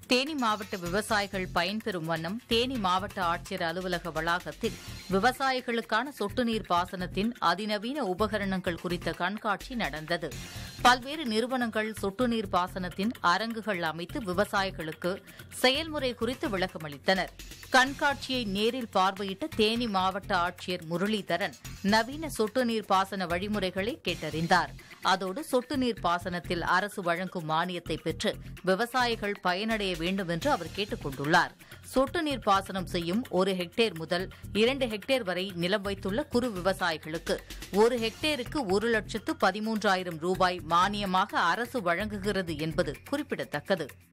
தேனி மாவட்ட விவசாயிகள் பயன்பெறும் வண்ணம் தேனி மாவட்ட ஆட்சியர் அலுவலக வளாகத்தில் விவசாயிகளுக்கான சொட்டு நீர் பாசனத்தின் அதிநவீன உபகரணங்கள் குறித்த கண்காட்சி நடந்தது பல்வேறு நிறுவனங்கள் சொட்டு நீர் பாசனத்தின் அரங்குகள் அமைத்து விவசாயிகளுக்கு செயல்முறை குறித்து விளக்கமளித்தனர் கண்காட்சியை நேரில் பார்வையிட்ட தேனி மாவட்ட ஆட்சியர் முரளிதரன் நவீன சொட்டு நீர் பாசன வழிமுறைகளை கேட்டறிந்தார் அதோடு சொட்டு நீர் பாசனத்தில் அரசு வழங்கும் மானியத்தை பெற்று விவசாயிகள் பயனடைய வேண்டும் என்று அவர் கேட்டுக் கொண்டுள்ளார் சொட்டு நீர் பாசனம் செய்யும் ஒரு ஹெக்டேர் முதல் இரண்டு ஹெக்டேர் வரை நிலம் வைத்துள்ள குறு விவசாயிகளுக்கு ஒரு ஹெக்டேருக்கு ஒரு லட்சத்து பதிமூன்றாயிரம் ரூபாய் மானியமாக அரசு வழங்குகிறது என்பது குறிப்பிடத்தக்கது